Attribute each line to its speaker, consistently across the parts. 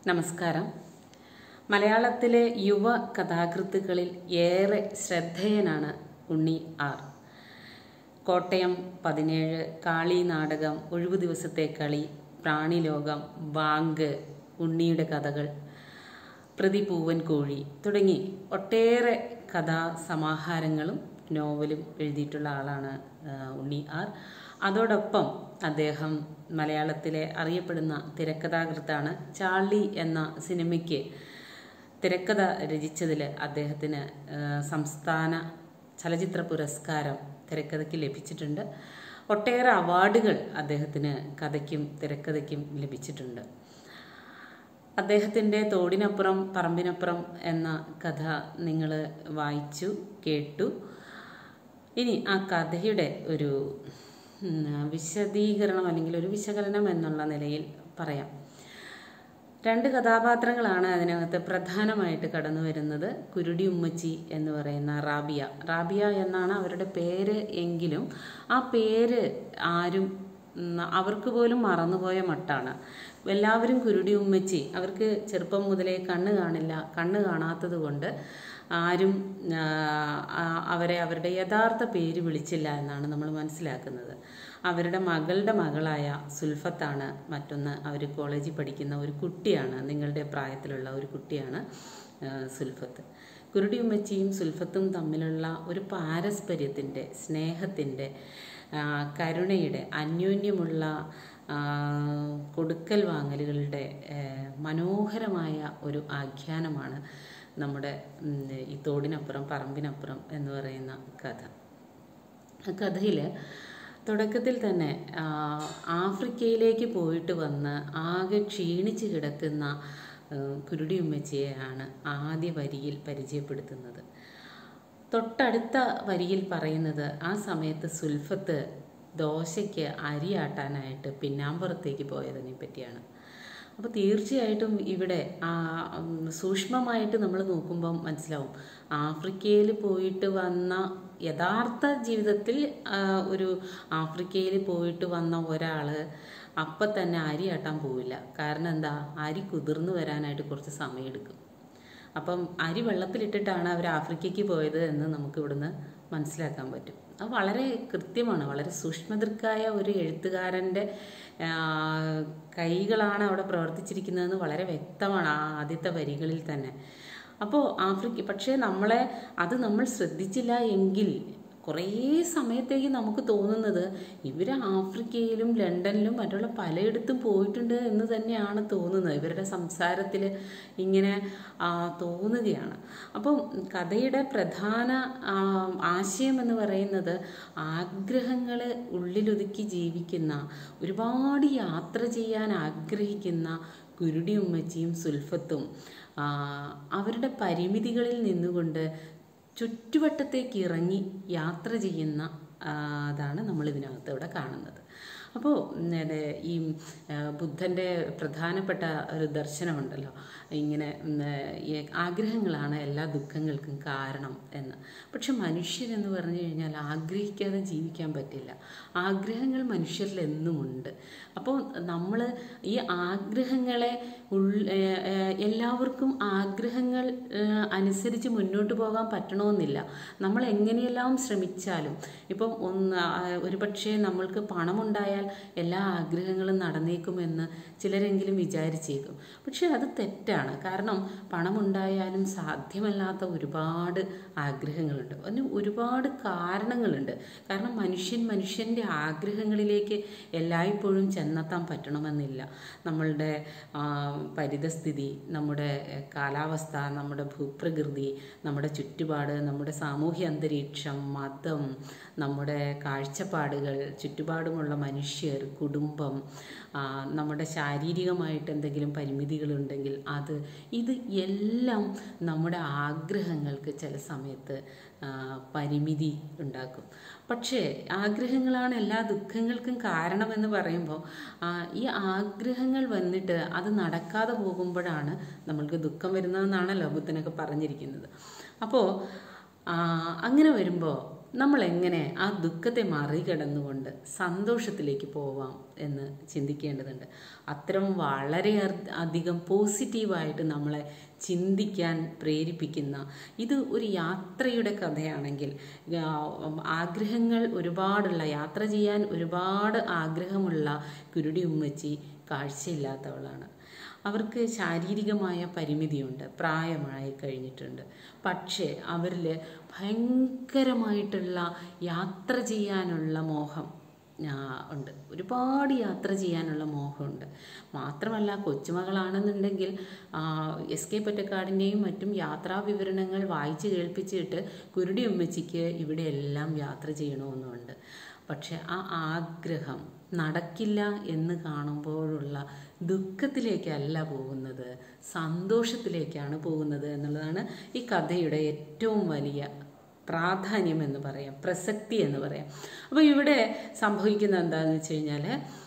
Speaker 1: നമസ്കാരം മലയാളത്തിലെ യുവ കഥാകൃത്തുക്കളിൽ ഏറെ ശ്രദ്ധേയനാണ് ഉണ്ണി ആർ കോട്ടയം പതിനേഴ് കാളി നാടകം ഒഴിവു ദിവസത്തെ കളി പ്രാണിലോകം ബാങ്ക് ഉണ്ണിയുടെ കഥകൾ പ്രതിപൂവൻ കോഴി തുടങ്ങി ഒട്ടേറെ കഥാസമാഹാരങ്ങളും നോവലും എഴുതിയിട്ടുള്ള ആളാണ് ആ, ഉണ്ണി ആർ അതോടൊപ്പം അദ്ദേഹം മലയാളത്തിലെ അറിയപ്പെടുന്ന തിരക്കഥാകൃത്താണ് ചാർലി എന്ന സിനിമയ്ക്ക് തിരക്കഥ രചിച്ചതിൽ അദ്ദേഹത്തിന് ആ, സംസ്ഥാന ചലച്ചിത്ര പുരസ്കാരം തിരക്കഥയ്ക്ക് ലഭിച്ചിട്ടുണ്ട് ഒട്ടേറെ അവാർഡുകൾ അദ്ദേഹത്തിന് കഥയ്ക്കും തിരക്കഥയ്ക്കും ലഭിച്ചിട്ടുണ്ട് അദ്ദേഹത്തിൻ്റെ തോടിനപ്പുറം പറമ്പിനപ്പുറം എന്ന കഥ നിങ്ങൾ വായിച്ചു കേട്ടു ഇനി ആ കഥയുടെ ഒരു ഉം, വിശദീകരണം അല്ലെങ്കിൽ ഒരു വിശകലനം എന്നുള്ള നിലയിൽ പറയാം രണ്ട് കഥാപാത്രങ്ങളാണ് അതിനകത്ത് പ്രധാനമായിട്ട് കടന്നു വരുന്നത് കുരുടി ഉമ്മച്ചി എന്ന് പറയുന്ന റാബിയ റാബിയ എന്നാണ് അവരുടെ പേര് എങ്കിലും ആ പേര് ആരും ഉം, അവർക്ക് പോലും മറന്നുപോയ മട്ടാണ് എല്ലാവരും കുരുടി ഉമ്മച്ചി അവർക്ക് ചെറുപ്പം മുതലേ കണ്ണ് കാണില്ല കണ്ണ് കാണാത്തത് കൊണ്ട് ആരും ആ, ആ, അവരെ അവരുടെ യഥാർത്ഥ പേര് വിളിച്ചില്ല എന്നാണ് നമ്മൾ മനസ്സിലാക്കുന്നത് അവരുടെ മകളുടെ മകളായ സുൽഫത്താണ് മറ്റൊന്ന് അവർ കോളേജിൽ പഠിക്കുന്ന ഒരു കുട്ടിയാണ് നിങ്ങളുടെ പ്രായത്തിലുള്ള ഒരു കുട്ടിയാണ് ആ, സുൽഫത്ത് കുരുടി ഉമ്മച്ചിയും സുൽഫത്തും തമ്മിലുള്ള ഒരു പാരസ്പര്യത്തിൻ്റെ സ്നേഹത്തിൻ്റെ ആ, കരുണയുടെ അന്യോന്യമുള്ള ആ, കൊടുക്കൽ വാങ്ങലുകളുടെ ഏ, മനോഹരമായ ഒരു ആഖ്യാനമാണ് നമ്മുടെ ഉം, ഈ തോടിനപ്പുറം പറമ്പിനപ്പുറം എന്ന് പറയുന്ന കഥ ആ കഥയിൽ തുടക്കത്തിൽ തന്നെ ആ, ആഫ്രിക്കയിലേക്ക് പോയിട്ട് വന്ന് ആകെ ക്ഷീണിച്ച് കിടക്കുന്ന ആ, കുരുടിയുമ്മച്ചിയെയാണ് ആദ്യ വരിയിൽ പരിചയപ്പെടുത്തുന്നത് തൊട്ടടുത്ത വരിയിൽ പറയുന്നത് ആ സമയത്ത് സുൽഫത്ത് ദോശയ്ക്ക് അരിയാട്ടാനായിട്ട് പിന്നാമ്പുറത്തേക്ക് പോയതിനെ പറ്റിയാണ് അപ്പോൾ തീർച്ചയായിട്ടും ഇവിടെ ആ, ഉം, സൂക്ഷ്മമായിട്ട് നമ്മൾ നോക്കുമ്പം മനസ്സിലാവും ആഫ്രിക്കയിൽ പോയിട്ട് വന്ന യഥാർത്ഥ ജീവിതത്തിൽ ആ, ഒരു ആഫ്രിക്കയിൽ പോയിട്ട് വന്ന ഒരാൾ അപ്പം തന്നെ അരി ആട്ടാൻ പോവില്ല കാരണം എന്താ അരി കുതിർന്നു വരാനായിട്ട് കുറച്ച് സമയമെടുക്കും അപ്പം അരി വെള്ളത്തിലിട്ടിട്ടാണ് അവർ ആഫ്രിക്കയ്ക്ക് പോയത് എന്ന് നമുക്ക് ഇവിടുന്ന് മനസ്സിലാക്കാൻ പറ്റും അത് വളരെ കൃത്യമാണ് വളരെ സൂക്ഷ്മദൃക്കായ ഒരു എഴുത്തുകാരൻ്റെ ആ, കൈകളാണ് അവിടെ പ്രവർത്തിച്ചിരിക്കുന്നതെന്ന് വളരെ വ്യക്തമാണ് ആ ആദ്യത്തെ വരികളിൽ തന്നെ അപ്പോൾ ആഫ്രിക്ക പക്ഷേ നമ്മളെ അത് നമ്മൾ ശ്രദ്ധിച്ചില്ല എങ്കിൽ കുറേ സമയത്തേക്ക് നമുക്ക് തോന്നുന്നത് ഇവർ ആഫ്രിക്കയിലും ലണ്ടനിലും മറ്റുള്ള പലയിടത്തും പോയിട്ടുണ്ട് എന്ന് തന്നെയാണ് തോന്നുന്നത് ഇവരുടെ സംസാരത്തിൽ ഇങ്ങനെ ആ, തോന്നുകയാണ് അപ്പം കഥയുടെ പ്രധാന ആ, ആശയം എന്ന് പറയുന്നത് ആഗ്രഹങ്ങൾ ഉള്ളിലൊതുക്കി ജീവിക്കുന്ന ഒരുപാട് യാത്ര ചെയ്യാൻ ആഗ്രഹിക്കുന്ന കുരുടി ഉമ്മച്ചിയും സുൽഫത്തും ആ, അവരുടെ പരിമിതികളിൽ നിന്നുകൊണ്ട് ചുറ്റുവട്ടത്തേക്ക് ഇറങ്ങി യാത്ര ചെയ്യുന്ന ആ, അതാണ് നമ്മൾ ഇതിനകത്ത് ഇവിടെ കാണുന്നത് അപ്പോൾ ഈ ആ, ബുദ്ധൻ്റെ പ്രധാനപ്പെട്ട ഒരു ദർശനമുണ്ടല്ലോ ഇങ്ങനെ ഉം, ഈ ആഗ്രഹങ്ങളാണ് എല്ലാ ദുഃഖങ്ങൾക്കും കാരണം എന്ന് പക്ഷെ മനുഷ്യരെന്ന് പറഞ്ഞു കഴിഞ്ഞാൽ ആഗ്രഹിക്കാതെ ജീവിക്കാൻ പറ്റില്ല ആഗ്രഹങ്ങൾ മനുഷ്യരിൽ എന്നുമുണ്ട് അപ്പോൾ നമ്മൾ ഈ ആഗ്രഹങ്ങളെ ഉൾ ഏ, ഏ, എല്ലാവർക്കും ആഗ്രഹങ്ങൾ ഏ, അനുസരിച്ച് മുന്നോട്ട് പോകാൻ പറ്റണമെന്നില്ല നമ്മൾ എങ്ങനെയെല്ലാം ശ്രമിച്ചാലും ഇപ്പം ഒന്ന് ആ, ഒരു പക്ഷേ നമ്മൾക്ക് പണമുണ്ടായാൽ എല്ലാ ആഗ്രഹങ്ങളും നടന്നേക്കുമെന്ന് ചിലരെങ്കിലും വിചാരിച്ചേക്കും പക്ഷെ അത് തെറ്റാണ് കാരണം പണമുണ്ടായാലും സാധ്യമല്ലാത്ത ഒരുപാട് ആഗ്രഹങ്ങളുണ്ട് അതിന് ഒരുപാട് കാരണങ്ങളുണ്ട് കാരണം മനുഷ്യൻ മനുഷ്യൻ്റെ ആഗ്രഹങ്ങളിലേക്ക് എല്ലായ്പ്പോഴും ചെന്നെത്താൻ പറ്റണമെന്നില്ല നമ്മളുടെ ആ, പരിതസ്ഥിതി നമ്മുടെ എഹ്, കാലാവസ്ഥ നമ്മുടെ ഭൂപ്രകൃതി നമ്മുടെ ചുറ്റുപാട് നമ്മുടെ സാമൂഹ്യ അന്തരീക്ഷം മതം നമ്മുടെ കാഴ്ചപ്പാടുകൾ ചുറ്റുപാടുമുള്ള മനുഷ്യർ കുടുംബം ആ, നമ്മുടെ ശാരീരികമായിട്ട് എന്തെങ്കിലും പരിമിതികളുണ്ടെങ്കിൽ അത് ഇത് എല്ലാം നമ്മുടെ ആഗ്രഹങ്ങൾക്ക് ചില സമയത്ത് ആ, പരിമിതി ഉണ്ടാക്കും പക്ഷേ ആഗ്രഹങ്ങളാണ് എല്ലാ ദുഃഖങ്ങൾക്കും കാരണമെന്ന് പറയുമ്പോൾ ആ, ഈ ആഗ്രഹങ്ങൾ വന്നിട്ട് അത് നടക്കാതെ പോകുമ്പോഴാണ് നമ്മൾക്ക് ദുഃഖം വരുന്നതെന്നാണല്ലോ ബുദ്ധനൊക്കെ പറഞ്ഞിരിക്കുന്നത് അപ്പോൾ അങ്ങനെ വരുമ്പോൾ നമ്മൾ എങ്ങനെ ആ ദുഃഖത്തെ മറികടന്നുകൊണ്ട് സന്തോഷത്തിലേക്ക് പോവാം എന്ന് ചിന്തിക്കേണ്ടതുണ്ട് അത്തരം വളരെ അർ- അധികം പോസിറ്റീവായിട്ട് നമ്മളെ ചിന്തിക്കാൻ പ്രേരിപ്പിക്കുന്ന ഇത് ഒരു യാത്രയുടെ കഥയാണെങ്കിൽ ആ, ആഗ്രഹങ്ങൾ ഒരുപാടുള്ള യാത്ര ചെയ്യാൻ ഒരുപാട് ആഗ്രഹമുള്ള കുരുടി ഉമ്മച്ചി കാഴ്ചയില്ലാത്തവളാണ് അവർക്ക് ശാരീരികമായ പരിമിതിയുണ്ട് പ്രായമായി കഴിഞ്ഞിട്ടുണ്ട് പക്ഷേ അവരിൽ ഭയങ്കരമായിട്ടുള്ള യാത്ര ചെയ്യാനുള്ള മോഹം ആ, ഉണ്ട് ഒരുപാട് യാത്ര ചെയ്യാനുള്ള മോഹമുണ്ട് മാത്രമല്ല കൊച്ചുമകളാണെന്നുണ്ടെങ്കിൽ എസ് കെ പൊറ്റക്കാടിൻ്റെയും മറ്റും യാത്രാ വിവരണങ്ങൾ വായിച്ച് കേൾപ്പിച്ചിട്ട് കുരുടി ഉമ്മച്ചിക്ക് ഇവിടെ എല്ലാം യാത്ര ചെയ്യണമെന്നുണ്ട് പക്ഷെ ആ ആഗ്രഹം നടക്കില്ല എന്ന് കാണുമ്പോഴുള്ള ദുഃഖത്തിലേക്കല്ല പോകുന്നത് സന്തോഷത്തിലേക്കാണ് പോകുന്നത് എന്നുള്ളതാണ് ഈ കഥയുടെ ഏറ്റവും വലിയ പ്രാധാന്യം എന്ന് പറയാം പ്രസക്തി എന്ന് പറയാം അപ്പോൾ ഇവിടെ സംഭവിക്കുന്നത് എന്താണെന്ന് വെച്ച് കഴിഞ്ഞാൽ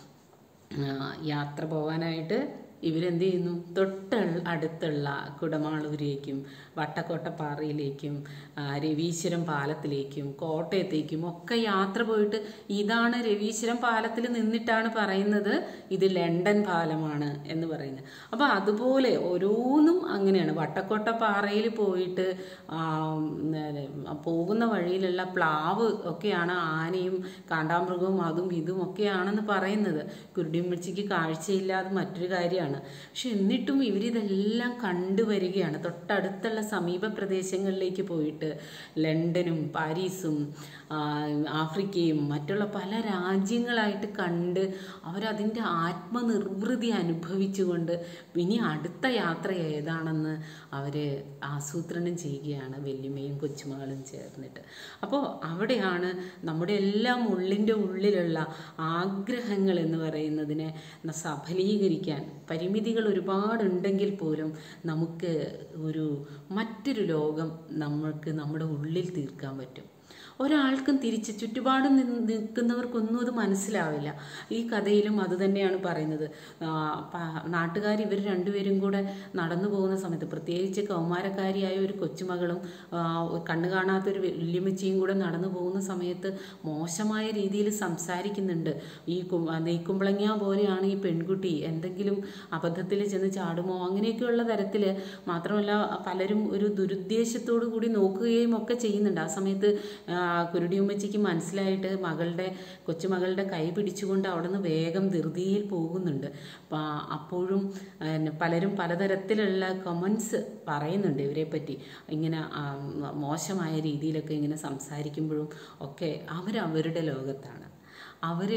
Speaker 1: യാത്ര പോകാനായിട്ട് ഇവരെന്ത് ചെയ്യുന്നു തൊട്ട് അടുത്തുള്ള കുടമാളൂരേക്കും വട്ടക്കോട്ടപ്പാറയിലേക്കും ആ, രവീശ്വരം പാലത്തിലേക്കും കോട്ടയത്തേക്കും ഒക്കെ യാത്ര പോയിട്ട് ഇതാണ് രവീശ്വരം പാലത്തിൽ നിന്നിട്ടാണ് പറയുന്നത് ഇത് ലണ്ടൻ പാലമാണ് എന്ന് പറയുന്നത് അപ്പോൾ അതുപോലെ ഓരോന്നും അങ്ങനെയാണ് വട്ടക്കോട്ടപ്പാറയിൽ പോയിട്ട് ആ, ഉം, പോകുന്ന വഴിയിലുള്ള പ്ലാവ് ഒക്കെയാണ് ആനയും കാണ്ടാമൃഗവും അതും ഇതും ഒക്കെയാണെന്ന് പറയുന്നത് കുരുടിയമ്മച്ചിക്ക് കാഴ്ചയില്ലാതെ മറ്റൊരു കാര്യമാണ് പക്ഷെ എന്നിട്ടും ഇവരിതെല്ലാം കണ്ടുവരികയാണ് തൊട്ടടുത്തുള്ള സമീപ പ്രദേശങ്ങളിലേക്ക് പോയിട്ട് ലണ്ടനും പാരീസും ആ, ആഫ്രിക്കയും മറ്റുള്ള പല രാജ്യങ്ങളായിട്ട് കണ്ട് അവരതിൻ്റെ ആത്മനിർവൃതി അനുഭവിച്ചുകൊണ്ട് ഇനി അടുത്ത യാത്ര ഏതാണെന്ന് അവർ ആസൂത്രണം ചെയ്യുകയാണ് വല്യമ്മയും കൊച്ചുമകളും ചേർന്നിട്ട് അപ്പോൾ അവിടെയാണ് നമ്മുടെ എല്ലാം ഉള്ളിൻ്റെ ഉള്ളിലുള്ള ആഗ്രഹങ്ങൾ എന്ന് പറയുന്നതിനെ ന- സഫലീകരിക്കാൻ പരിമിതികൾ ഒരുപാടുണ്ടെങ്കിൽ പോലും നമുക്ക് ഒരു മറ്റൊരു ലോകം നമ്മൾക്ക് നമ്മുടെ ഉള്ളിൽ തീർക്കാൻ പറ്റും ഒരാൾക്കും തിരിച്ച് ചുറ്റുപാടും നിന്ന് നിൽക്കുന്നവർക്കൊന്നും അത് മനസ്സിലാവില്ല ഈ കഥയിലും അത് തന്നെയാണ് പറയുന്നത് നാട്ടുകാർ ഇവർ രണ്ടുപേരും കൂടെ നടന്നു പോകുന്ന സമയത്ത് പ്രത്യേകിച്ച് കൗമാരക്കാരിയായ ഒരു കൊച്ചുമകളും ആ, കണ്ണു കാണാത്ത ഒരു വല്യമ്മച്ചിയും കൂടെ നടന്നു പോകുന്ന സമയത്ത് മോശമായ രീതിയിൽ സംസാരിക്കുന്നുണ്ട് ഈ കു- നെയ്ക്കുമ്പളങ്ങ പോലെയാണ് ഈ പെൺകുട്ടി എന്തെങ്കിലും അബദ്ധത്തിൽ ചെന്ന് ചാടുമോ അങ്ങനെയൊക്കെയുള്ള തരത്തിൽ മാത്രമല്ല പലരും ഒരു ദുരുദ്ദേശത്തോടു കൂടി നോക്കുകയും ഒക്കെ ചെയ്യുന്നുണ്ട് ആ സമയത്ത് ആ, കുരുടിയുമ്മച്ചിക്ക് മനസ്സിലായിട്ട് മകളുടെ കൊച്ചുമകളുടെ കൈ പിടിച്ചുകൊണ്ട് അവിടെ നിന്ന് വേഗം ധൃതിയിൽ പോകുന്നുണ്ട് അപ്പൊ ആ- അപ്പോഴും ആ, പിന്നെ പലരും പലതരത്തിലുള്ള കമൻസ് പറയുന്നുണ്ട് ഇവരെ പറ്റി ഇങ്ങനെ ആ, മോശമായ രീതിയിലൊക്കെ ഇങ്ങനെ സംസാരിക്കുമ്പോഴും ഒക്കെ അവരവരുടെ ലോകത്താണ് അവർ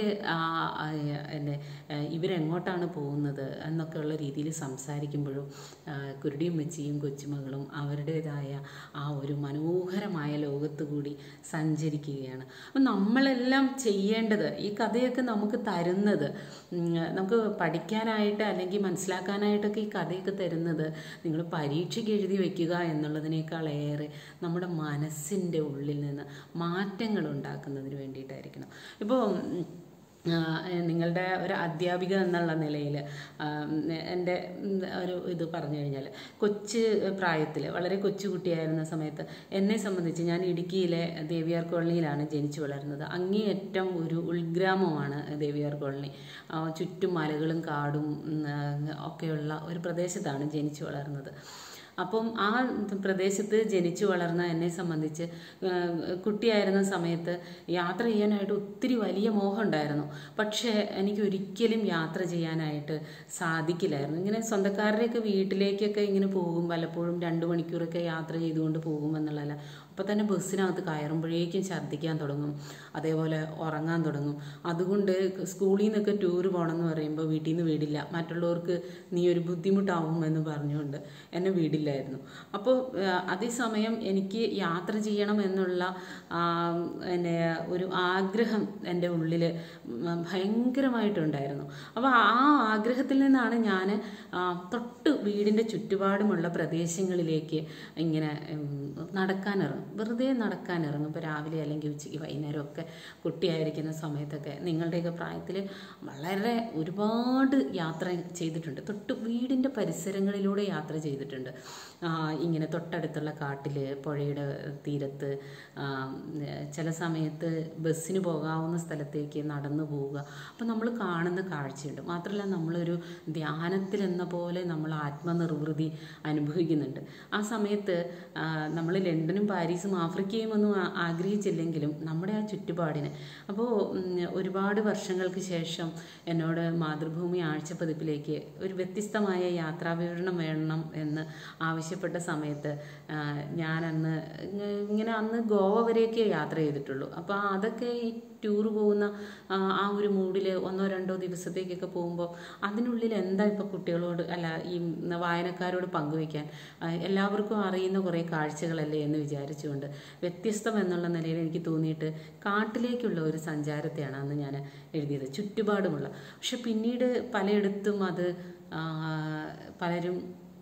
Speaker 1: എന്നെ ഇവരെങ്ങോട്ടാണ് പോകുന്നത് എന്നൊക്കെയുള്ള രീതിയിൽ സംസാരിക്കുമ്പോഴും ആ, കുരുടിയും മെച്ചിയും കൊച്ചുമകളും അവരുടേതായ ആ ഒരു മനോഹരമായ ലോകത്ത് കൂടി സഞ്ചരിക്കുകയാണ് അപ്പം നമ്മളെല്ലാം ചെയ്യേണ്ടത് ഈ കഥയൊക്കെ നമുക്ക് തരുന്നത് ഉം, നമുക്ക് പഠിക്കാനായിട്ട് അല്ലെങ്കിൽ മനസ്സിലാക്കാനായിട്ടൊക്കെ ഈ കഥയൊക്കെ തരുന്നത് നിങ്ങൾ പരീക്ഷയ്ക്ക് എഴുതി വെക്കുക എന്നുള്ളതിനേക്കാളേറെ നമ്മുടെ മനസ്സിൻ്റെ ഉള്ളിൽ നിന്ന് മാറ്റങ്ങൾ ഉണ്ടാക്കുന്നതിന് വേണ്ടിയിട്ടായിരിക്കണം ഇപ്പോൾ നിങ്ങളുടെ ഒരു അധ്യാപിക എന്നുള്ള നിലയിൽ എൻ്റെ ഒരു ഇത് പറഞ്ഞു കഴിഞ്ഞാൽ കൊച്ച് പ്രായത്തിൽ വളരെ കൊച്ചുകുട്ടിയായിരുന്ന സമയത്ത് എന്നെ സംബന്ധിച്ച് ഞാൻ ഇടുക്കിയിലെ ദേവിയാർ കോളനിയിലാണ് ജനിച്ചു വളർന്നത് അങ്ങേയറ്റം ഒരു ഉൾഗ്രാമമാണ് ദേവിയാർ കോളനി ആ, ചുറ്റും മലകളും കാടും ഉം, ആ, ഒക്കെയുള്ള ഒരു പ്രദേശത്താണ് ജനിച്ചു വളർന്നത് അപ്പം ആ പ്രദേശത്ത് ജനിച്ചു വളർന്ന എന്നെ സംബന്ധിച്ച് ആ, കുട്ടിയായിരുന്ന സമയത്ത് യാത്ര ചെയ്യാനായിട്ട് ഒത്തിരി വലിയ മോഹം ഉണ്ടായിരുന്നു പക്ഷേ എനിക്ക് ഒരിക്കലും യാത്ര ചെയ്യാനായിട്ട് സാധിക്കില്ലായിരുന്നു ഇങ്ങനെ സ്വന്തക്കാരുടെയൊക്കെ വീട്ടിലേക്കൊക്കെ ഇങ്ങനെ പോകും പലപ്പോഴും രണ്ട് മണിക്കൂറൊക്കെ യാത്ര ചെയ്തുകൊണ്ട് പോകും എന്നുള്ളതല്ല അപ്പം തന്നെ ബസ്സിനകത്ത് കയറുമ്പോഴേക്കും ഛർദ്ദിക്കാൻ തുടങ്ങും അതേപോലെ ഉറങ്ങാൻ തുടങ്ങും അതുകൊണ്ട് സ്കൂളിൽ നിന്നൊക്കെ ടൂറ് പോകണമെന്ന് പറയുമ്പോൾ വീട്ടിൽ നിന്ന് വിടില്ല മറ്റുള്ളവർക്ക് നീ ഒരു ബുദ്ധിമുട്ടാവും എന്ന് പറഞ്ഞുകൊണ്ട് എന്നെ വിടില്ലായിരുന്നു അപ്പോൾ അതേസമയം എനിക്ക് യാത്ര ചെയ്യണം എന്നുള്ള ആ, പിന്നെ ഒരു ആഗ്രഹം എൻ്റെ ഉള്ളിൽ ഭയങ്കരമായിട്ടുണ്ടായിരുന്നു അപ്പോൾ ആ ആഗ്രഹത്തിൽ നിന്നാണ് ഞാൻ തൊട്ട് വീടിൻ്റെ ചുറ്റുപാടുമുള്ള പ്രദേശങ്ങളിലേക്ക് ഇങ്ങനെ ഉം, നടക്കാനിറങ്ങും വെറുതെ നടക്കാൻ ഇറങ്ങും ഇപ്പോൾ രാവിലെ അല്ലെങ്കിൽ ഉച്ചയ്ക്ക് വൈകുന്നേരം ഒക്കെ കുട്ടിയായിരിക്കുന്ന സമയത്തൊക്കെ നിങ്ങളുടെയൊക്കെ പ്രായത്തിൽ വളരെ ഒരുപാട് യാത്ര ചെയ്തിട്ടുണ്ട് തൊട്ട് വീടിൻ്റെ പരിസരങ്ങളിലൂടെ യാത്ര ചെയ്തിട്ടുണ്ട് ആ, ഇങ്ങനെ തൊട്ടടുത്തുള്ള കാട്ടിൽ പുഴയുടെ തീരത്ത് ആ, ചില സമയത്ത് ബസ്സിന് പോകാവുന്ന സ്ഥലത്തേക്ക് നടന്നു പോവുക അപ്പം നമ്മൾ കാണുന്ന കാഴ്ചയുണ്ട് മാത്രമല്ല നമ്മളൊരു ധ്യാനത്തിൽ എന്ന പോലെ നമ്മൾ ആത്മനിർവൃതി അനുഭവിക്കുന്നുണ്ട് ആ സമയത്ത് നമ്മൾ ലണ്ടനും പാരീസും ആഫ്രിക്കയും ഒന്നും ആ- ആഗ്രഹിച്ചില്ലെങ്കിലും നമ്മുടെ ആ ചുറ്റുപാടിന് അപ്പോൾ ഒരുപാട് വർഷങ്ങൾക്ക് ശേഷം എന്നോട് മാതൃഭൂമി ആഴ്ചപ്പതിപ്പിലേക്ക് ഒരു വ്യത്യസ്തമായ യാത്രാവിവരണം വേണം എന്ന് ആവശ്യപ്പെട്ട സമയത്ത് ആ, ഞാനന്ന് ഇങ്ങ- ഇങ്ങനെ അന്ന് ഗോവ വരെയൊക്കെ യാത്ര ചെയ്തിട്ടുള്ളൂ അപ്പോൾ അതൊക്കെ ഈ ടൂർ പോകുന്ന ആ, ആ ഒരു മൂഡിൽ ഒന്നോ രണ്ടോ ദിവസത്തേക്കൊക്കെ പോകുമ്പോൾ അതിനുള്ളിൽ എന്താ ഇപ്പോൾ കുട്ടികളോട് അല്ല ഈ വായനക്കാരോട് പങ്കുവയ്ക്കാൻ ആ, എല്ലാവർക്കും അറിയുന്ന കുറേ കാഴ്ചകളല്ലേ എന്ന് വിചാരിച്ചുകൊണ്ട് വ്യത്യസ്തം എന്നുള്ള നിലയിൽ എനിക്ക് തോന്നിയിട്ട് കാട്ടിലേക്കുള്ള ഒരു സഞ്ചാരത്തെയാണ് അന്ന് ഞാൻ എഴുതിയത് ചുറ്റുപാടുമുള്ള പക്ഷെ പിന്നീട് പലയിടത്തും അത് ആ, പലരും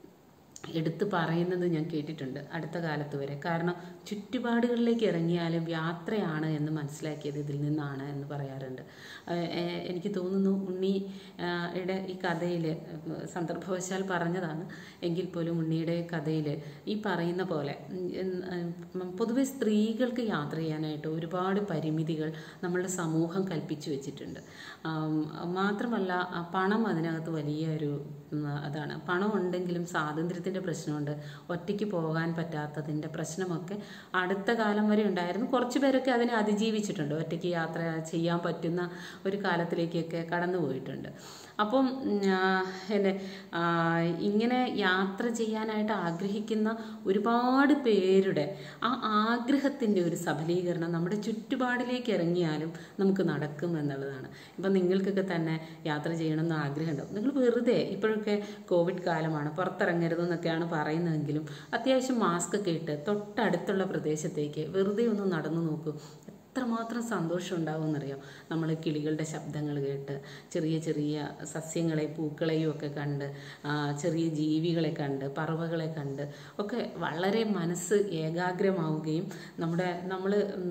Speaker 1: എടുത്ത് പറയുന്നത് ഞാൻ കേട്ടിട്ടുണ്ട് അടുത്ത കാലത്ത് വരെ കാരണം ചുറ്റുപാടുകളിലേക്ക് ഇറങ്ങിയാലും യാത്രയാണ് എന്ന് മനസ്സിലാക്കിയത് ഇതിൽ നിന്നാണ് എന്ന് പറയാറുണ്ട് ഏഹ് ഏഹ് എനിക്ക് തോന്നുന്നു ഉണ്ണി ആഹ് യുടെ ഈ കഥയിൽ സന്ദർഭവശാൽ പറഞ്ഞതാണ് എങ്കിൽ പോലും ഉണ്ണിയുടെ കഥയിൽ ഈ പറയുന്ന പോലെ ഉം, ഉം, പൊതുവെ സ്ത്രീകൾക്ക് യാത്ര ചെയ്യാനായിട്ട് ഒരുപാട് പരിമിതികൾ നമ്മളുടെ സമൂഹം കൽപ്പിച്ചു വെച്ചിട്ടുണ്ട് ആം, മാത്രമല്ല ആ പണം അതിനകത്ത് വലിയ ഒരു ഉം, അതാണ് പണം ഉണ്ടെങ്കിലും സ്വാതന്ത്ര്യത്തിൻ്റെ പ്രശ്നമുണ്ട് ഒറ്റയ്ക്ക് പോകാൻ പറ്റാത്തതിൻ്റെ പ്രശ്നമൊക്കെ അടുത്ത കാലം വരെ ഉണ്ടായിരുന്നു കുറച്ച് പേരൊക്കെ അതിനെ അതിജീവിച്ചിട്ടുണ്ട് ഒറ്റയ്ക്ക് യാത്ര ചെയ്യാൻ പറ്റുന്ന ഒരു കാലത്തിലേക്കൊക്കെ കടന്നു പോയിട്ടുണ്ട് അപ്പം ഉം, ആ, എന്നെ ആ, ഇങ്ങനെ യാത്ര ചെയ്യാനായിട്ട് ആഗ്രഹിക്കുന്ന ഒരുപാട് പേരുടെ ആ ആഗ്രഹത്തിൻ്റെ ഒരു സഫലീകരണം നമ്മുടെ ചുറ്റുപാടിലേക്ക് ഇറങ്ങിയാലും നമുക്ക് നടക്കും എന്നുള്ളതാണ് ഇപ്പം നിങ്ങൾക്കൊക്കെ തന്നെ യാത്ര ചെയ്യണമെന്ന് ആഗ്രഹമുണ്ടാവും നിങ്ങൾ വെറുതെ ഇപ്പോഴൊക്കെ കോവിഡ് കാലമാണ് പുറത്തിറങ്ങരുതെന്നൊക്കെയാണ് പറയുന്നതെങ്കിലും അത്യാവശ്യം മാസ്ക് ഒക്കെ ഇട്ട് തൊട്ടടുത്തുള്ള പ്രദേശത്തേക്ക് വെറുതെ ഒന്ന് നടന്നു നോക്കൂ എത്രമാത്രം സന്തോഷം ഉണ്ടാവും എന്നറിയോ നമ്മൾ കിളികളുടെ ശബ്ദങ്ങൾ കേട്ട് ചെറിയ ചെറിയ സസ്യങ്ങളെ പൂക്കളെയും ഒക്കെ കണ്ട് ആ, ചെറിയ ജീവികളെ കണ്ട് പറവകളെ കണ്ട് ഒക്കെ വളരെ മനസ്സ് ഏകാഗ്രമാവുകയും നമ്മുടെ നമ്മൾ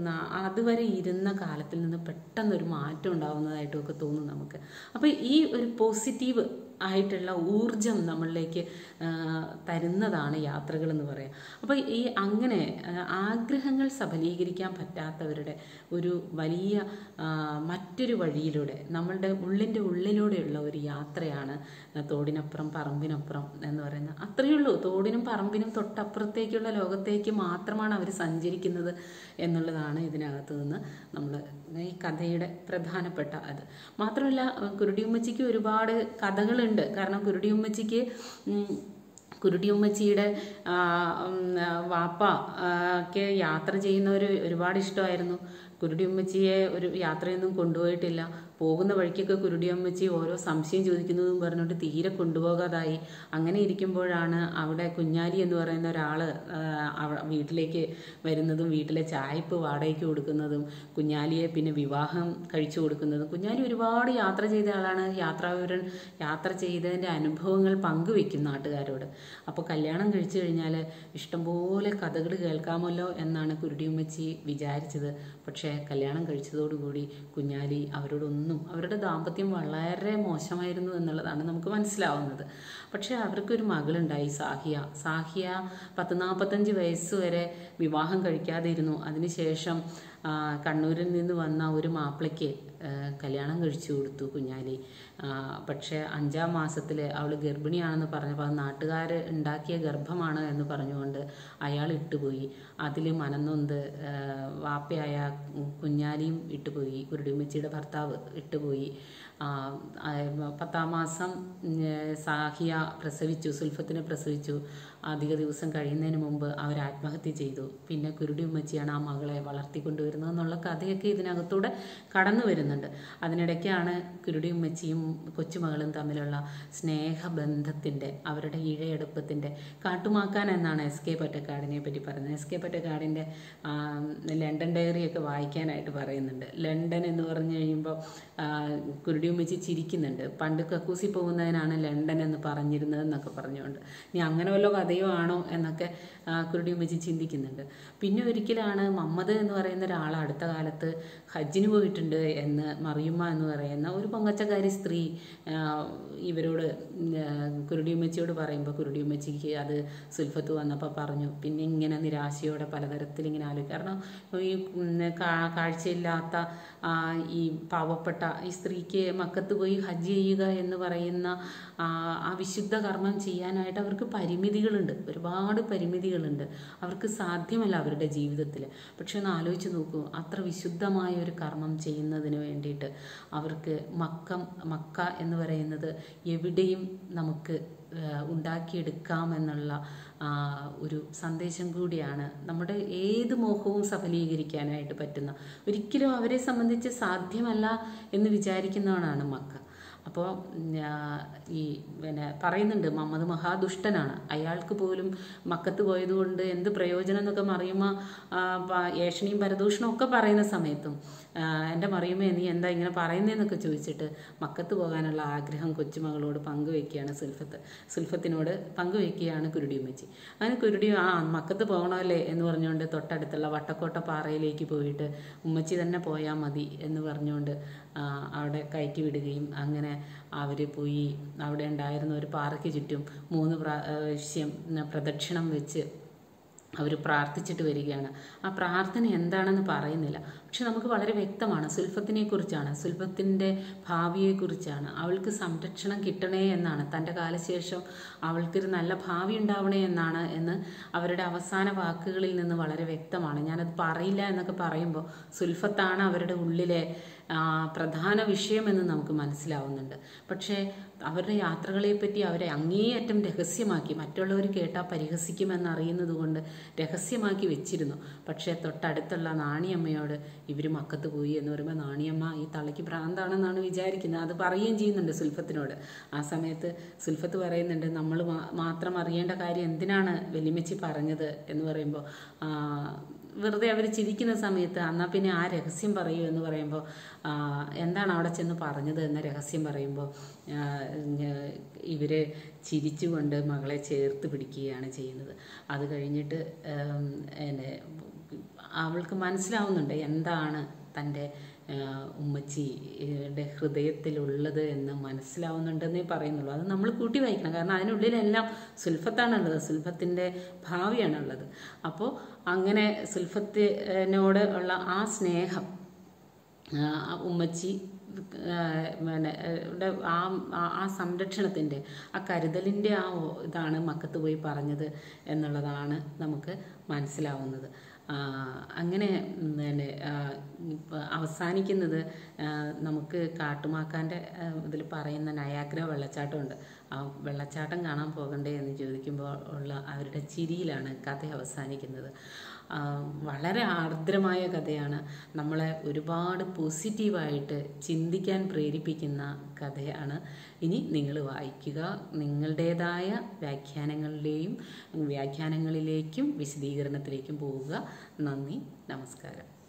Speaker 1: അതുവരെ ഇരുന്ന കാലത്തിൽ നിന്ന് പെട്ടെന്നൊരു മാറ്റം ഉണ്ടാവുന്നതായിട്ടും ഒക്കെ തോന്നും നമുക്ക് അപ്പോൾ ഈ ഒരു പോസിറ്റീവ് ആയിട്ടുള്ള ഊർജം നമ്മളിലേക്ക് ആ, തരുന്നതാണ് യാത്രകൾ എന്ന് പറയാം അപ്പോൾ ഈ അങ്ങനെ ആ, ആഗ്രഹങ്ങൾ സഫലീകരിക്കാൻ പറ്റാത്തവരുടെ ഒരു വലിയ ആ, മറ്റൊരു വഴിയിലൂടെ നമ്മളുടെ ഉള്ളിൻ്റെ ഉള്ളിലൂടെയുള്ള ഒരു യാത്രയാണ് തോടിനപ്പുറം പറമ്പിനപ്പുറം എന്ന് പറയുന്നത് അത്രയേ ഉള്ളൂ തോടിനും പറമ്പിനും തൊട്ടപ്പുറത്തേക്കുള്ള ലോകത്തേക്ക് മാത്രമാണ് അവർ സഞ്ചരിക്കുന്നത് എന്നുള്ളതാണ് ഇതിനകത്ത് നിന്ന് നമ്മൾ ഈ കഥയുടെ പ്രധാനപ്പെട്ട അത് മാത്രമല്ല കുരുടിയുമ്മച്ചിക്ക് ഒരുപാട് കഥകളുണ്ട് കാരണം കുരുടിയുമ്മച്ചിക്ക് ഉം, കുരുടിയുമ്മച്ചിയുടെ ആ, ഉം, ആ, വാപ്പ ആ, ഒക്കെ യാത്ര ചെയ്യുന്നവർ ഒരുപാട് ഇഷ്ടമായിരുന്നു കുരുടിയുമ്മച്ചിയെ ഒരു യാത്രയൊന്നും കൊണ്ടുപോയിട്ടില്ല പോകുന്ന വഴിക്കൊക്കെ കുരുടിയമ്മച്ചി ഓരോ സംശയം ചോദിക്കുന്നതും പറഞ്ഞിട്ട് തീരെ കൊണ്ടുപോകാതായി അങ്ങനെ ഇരിക്കുമ്പോഴാണ് അവിടെ കുഞ്ഞാലി എന്ന് പറയുന്ന ഒരാൾ വീട്ടിലേക്ക് വരുന്നതും വീട്ടിലെ ചായപ്പ് വാടകയ്ക്ക് കൊടുക്കുന്നതും കുഞ്ഞാലിയെ പിന്നെ വിവാഹം കഴിച്ചു കൊടുക്കുന്നതും കുഞ്ഞാലി ഒരുപാട് യാത്ര ചെയ്ത ആളാണ് യാത്രാവിവരൻ യാത്ര ചെയ്തതിൻ്റെ അനുഭവങ്ങൾ പങ്കുവെക്കും നാട്ടുകാരോട് അപ്പോൾ കല്യാണം കഴിച്ചു കഴിഞ്ഞാൽ ഇഷ്ടംപോലെ കഥകൾ കേൾക്കാമല്ലോ എന്നാണ് കുരുടിയമ്മച്ചി വിചാരിച്ചത് പക്ഷേ കല്യാണം കഴിച്ചതോടുകൂടി കുഞ്ഞാലി അവരോടൊന്നും അവരുടെ ദാമ്പത്യം വളരെ മോശമായിരുന്നു എന്നുള്ളതാണ് നമുക്ക് മനസ്സിലാവുന്നത് പക്ഷേ അവർക്കൊരു മകളുണ്ടായി സാഹിയ സാഹിയ പത്ത് നാൽപ്പത്തഞ്ച് വയസ്സ് വരെ വിവാഹം കഴിക്കാതെ ഇരുന്നു അതിനുശേഷം ആ, കണ്ണൂരിൽ നിന്ന് വന്ന ഒരു മാപ്പിളയ്ക്ക് ആ, കല്യാണം കഴിച്ചു കൊടുത്തു കുഞ്ഞാലി ആ, പക്ഷേ അഞ്ചാം മാസത്തിൽ അവൾ ഗർഭിണിയാണെന്ന് പറഞ്ഞപ്പോൾ അത് നാട്ടുകാർ ഉണ്ടാക്കിയ ഗർഭമാണ് എന്ന് പറഞ്ഞുകൊണ്ട് അയാൾ ഇട്ടുപോയി അതിൽ മനന്നൊന്ത് ആ, വാപ്പയായ കുഞ്ഞാലിയും ഇട്ടുപോയി കുരുടിയമ്മച്ചിയുടെ ഭർത്താവ് ഇട്ടുപോയി ആ, ആ, പത്താം മാസം ഉം, സാഹിയ പ്രസവിച്ചു സുൽഫത്തിനെ പ്രസവിച്ചു അധിക ദിവസം കഴിയുന്നതിന് മുമ്പ് അവർ ആത്മഹത്യ ചെയ്തു പിന്നെ കുരുടി ഉമ്മച്ചിയാണ് ആ മകളെ വളർത്തിക്കൊണ്ടുവരുന്നത് എന്നുള്ള കഥയൊക്കെ ഇതിനകത്തൂടെ കടന്നു വരുന്നുണ്ട് അതിനിടയ്ക്കാണ് കുരുടി ഉമ്മച്ചിയും കൊച്ചുമകളും തമ്മിലുള്ള സ്നേഹബന്ധത്തിൻ്റെ അവരുടെ ഇഴയെടുപ്പത്തിൻ്റെ കാട്ടുമാക്കാൻ എന്നാണ് എസ് കെ പൊറ്റക്കാടിനെ പറ്റി പറയുന്നത് എസ് കെ പൊറ്റക്കാടിൻ്റെ ആ, ലണ്ടൻ ഡയറിയൊക്കെ വായിക്കാനായിട്ട് പറയുന്നുണ്ട് ലണ്ടൻ എന്ന് പറഞ്ഞു കഴിയുമ്പോൾ കുരുടി കുരുടിയുമ്മച്ചി ചിരിക്കുന്നുണ്ട് പണ്ട് കക്കൂസി പോകുന്നതിനാണ് ലണ്ടൻ എന്ന് പറഞ്ഞിരുന്നത് എന്നൊക്കെ പറഞ്ഞുകൊണ്ട് ഇനി അങ്ങനെ വല്ല കഥയോ ആണോ എന്നൊക്കെ ആ, കുരുടിയുമ്മച്ചി ചിന്തിക്കുന്നുണ്ട് പിന്നെ ഒരിക്കലാണ് മമ്മദ് എന്ന് പറയുന്ന ഒരാൾ അടുത്ത കാലത്ത് ഹജ്ജിന് പോയിട്ടുണ്ട് എന്ന് മറിയുമ്മ എന്ന് പറയുന്ന ഒരു പൊങ്ങച്ചക്കാരി സ്ത്രീ ആ, ഇവരോട് ഉം, ആ, കുരുടിയുമ്മച്ചിയോട് പറയുമ്പോൾ കുരുടിയുമ്മച്ചിക്ക് അത് സുൽഫത്ത് വന്നപ്പോൾ പറഞ്ഞു പിന്നെ ഇങ്ങനെ നിരാശയോടെ പലതരത്തിൽ ഇങ്ങനെ ആലോചിക്കും കാരണം ഈ ഉം, കാ- കാഴ്ചയില്ലാത്ത ആ, ഈ പാവപ്പെട്ട ഈ സ്ത്രീക്ക് മക്കത്ത് പോയി ഹജ്ജ് ചെയ്യുക എന്ന് പറയുന്ന ആ, ആ വിശുദ്ധ കർമ്മം ചെയ്യാനായിട്ട് അവർക്ക് പരിമിതികളുണ്ട് ഒരുപാട് പരിമിതികളുണ്ട് അവർക്ക് സാധ്യമല്ല അവരുടെ ജീവിതത്തിൽ പക്ഷെ ഒന്ന് ആലോചിച്ച് നോക്കൂ അത്ര വിശുദ്ധമായ ഒരു കർമ്മം ചെയ്യുന്നതിന് വേണ്ടിയിട്ട് അവർക്ക് മക്കം മക്ക എന്ന് പറയുന്നത് എവിടെയും നമുക്ക് ആ, ഉണ്ടാക്കിയെടുക്കാമെന്നുള്ള ആ, ഒരു സന്ദേശം കൂടിയാണ് നമ്മുടെ ഏത് മോഹവും സഫലീകരിക്കാനായിട്ട് പറ്റുന്ന ഒരിക്കലും അവരെ സംബന്ധിച്ച് സാധ്യമല്ല എന്ന് വിചാരിക്കുന്നവനാണ് മക്ക അപ്പോൾ ഈ പിന്നെ പറയുന്നുണ്ട് മുഹമ്മദ് മഹാദുഷ്ടനാണ് അയാൾക്ക് പോലും മക്കത്ത് പോയതുകൊണ്ട് എന്ത് പ്രയോജനം എന്നൊക്കെ മറിയുമ്മ ആ, പ- ഏഷണിയും പരദൂഷണവും ഒക്കെ പറയുന്ന സമയത്തും ആ, എൻ്റെ മറിയുമ്മേ നീ എന്താ ഇങ്ങനെ പറയുന്നതെന്നൊക്കെ ചോദിച്ചിട്ട് മക്കത്ത് പോകാനുള്ള ആഗ്രഹം കൊച്ചുമകളോട് പങ്കുവെക്കുകയാണ് സുൽഫത്ത് സുൽഫത്തിനോട് പങ്കുവെക്കുകയാണ് കുരുടിയുമ്മച്ചി അങ്ങനെ കുരുടി ആ മക്കത്ത് പോകണമല്ലേ എന്ന് പറഞ്ഞുകൊണ്ട് തൊട്ടടുത്തുള്ള വട്ടക്കോട്ട പാറയിലേക്ക് പോയിട്ട് ഉമ്മച്ചി തന്നെ പോയാൽ മതി എന്ന് പറഞ്ഞുകൊണ്ട് ആ, അവിടെ കയറ്റി വിടുകയും അങ്ങനെ അവർ പോയി അവിടെ ഉണ്ടായിരുന്ന ഒരു പാറയ്ക്ക് ചുറ്റും മൂന്ന് പ്രാവശ്യം പ്രദക്ഷിണം വെച്ച് അവർ പ്രാർത്ഥിച്ചിട്ട് വരികയാണ് ആ പ്രാർത്ഥന എന്താണെന്ന് പറയുന്നില്ല പക്ഷെ നമുക്ക് വളരെ വ്യക്തമാണ് സുൽഫത്തിനെ കുറിച്ചാണ് സുൽഫത്തിൻ്റെ ഭാവിയെക്കുറിച്ചാണ് അവൾക്ക് സംരക്ഷണം കിട്ടണേ എന്നാണ് തൻ്റെ കാലശേഷം അവൾക്കൊരു നല്ല ഭാവി ഉണ്ടാവണേ എന്നാണ് എന്ന് അവരുടെ അവസാന വാക്കുകളിൽ നിന്ന് വളരെ വ്യക്തമാണ് ഞാനത് പറയില്ല എന്നൊക്കെ പറയുമ്പോൾ സുൽഫത്താണ് അവരുടെ ഉള്ളിലെ ആ, പ്രധാന വിഷയമെന്ന് നമുക്ക് മനസ്സിലാവുന്നുണ്ട് പക്ഷേ അവരുടെ യാത്രകളെപ്പറ്റി അവരെ അങ്ങേയറ്റം രഹസ്യമാക്കി മറ്റുള്ളവർ കേട്ടാൽ പരിഹസിക്കുമെന്ന് അറിയുന്നത് കൊണ്ട് രഹസ്യമാക്കി വെച്ചിരുന്നു പക്ഷേ തൊട്ടടുത്തുള്ള നാണിയമ്മയോട് ഇവർ മക്കത്ത് പോയി എന്ന് പറയുമ്പോൾ നാണിയമ്മ ഈ തളയ്ക്ക് ഭ്രാന്താണെന്നാണ് വിചാരിക്കുന്നത് അത് പറയുകയും ചെയ്യുന്നുണ്ട് സുൽഫത്തിനോട് ആ സമയത്ത് സുൽഫത്ത് പറയുന്നുണ്ട് നമ്മൾ മാത്രം അറിയേണ്ട കാര്യം എന്തിനാണ് വെല്ലിമച്ചി പറഞ്ഞത് എന്ന് പറയുമ്പോൾ ആ, വെറുതെ അവർ ചിരിക്കുന്ന സമയത്ത് എന്നാൽ പിന്നെ ആ രഹസ്യം പറയൂ എന്ന് പറയുമ്പോൾ ആ, എന്താണ് അവിടെ ചെന്ന് പറഞ്ഞത് എന്ന രഹസ്യം പറയുമ്പോൾ ഇവർ ചിരിച്ചുകൊണ്ട് മകളെ ചേർത്ത് പിടിക്കുകയാണ് ചെയ്യുന്നത് അത് കഴിഞ്ഞിട്ട് ഉം, എന്നെ അവൾക്ക് മനസ്സിലാവുന്നുണ്ട് എന്താണ് തൻ്റെ ആ, ഉമ്മച്ചിയുടെ ഹൃദയത്തിലുള്ളത് എന്ന് മനസ്സിലാവുന്നുണ്ടെന്നേ പറയുന്നുള്ളൂ അത് നമ്മൾ കൂട്ടി വായിക്കണം കാരണം അതിനുള്ളിലെല്ലാം സുൽഫത്താണുള്ളത് സുൽഫത്തിൻ്റെ ഭാവിയാണുള്ളത് അപ്പോൾ അങ്ങനെ സുൽഫത്തിനോട് ഉള്ള ആ സ്നേഹം ആ, ഉമ്മച്ചി ആ, പിന്നെ യുടെ ആ ആ- ആ സംരക്ഷണത്തിൻ്റെ ആ കരുതലിൻ്റെ ആ ഓ- ഇതാണ് മക്കത്ത് പോയി പറഞ്ഞത് എന്നുള്ളതാണ് നമുക്ക് മനസ്സിലാവുന്നത് ആ, അങ്ങനെ ഉം, പിന്നെ ആ, ഇപ്പ അവസാനിക്കുന്നത് ആ, നമുക്ക് കാട്ടുമാക്കാൻ്റെ ഇതിൽ പറയുന്ന നയാഗ്ര വെള്ളച്ചാട്ടമുണ്ട് ആ വെള്ളച്ചാട്ടം കാണാൻ പോകണ്ടേ എന്ന് ചോദിക്കുമ്പോൾ ഉള്ള അവരുടെ ചിരിയിലാണ് കഥ അവസാനിക്കുന്നത് ആ, വളരെ ആർദ്രമായ കഥയാണ് നമ്മളെ ഒരുപാട് പോസിറ്റീവായിട്ട് ചിന്തിക്കാൻ പ്രേരിപ്പിക്കുന്ന കഥയാണ് ഇനി നിങ്ങൾ വായിക്കുക നിങ്ങളുടേതായ വ്യാഖ്യാനങ്ങളിലെയും വ്യാഖ്യാനങ്ങളിലേക്കും വിശദീകരണത്തിലേക്കും പോവുക നന്ദി നമസ്കാരം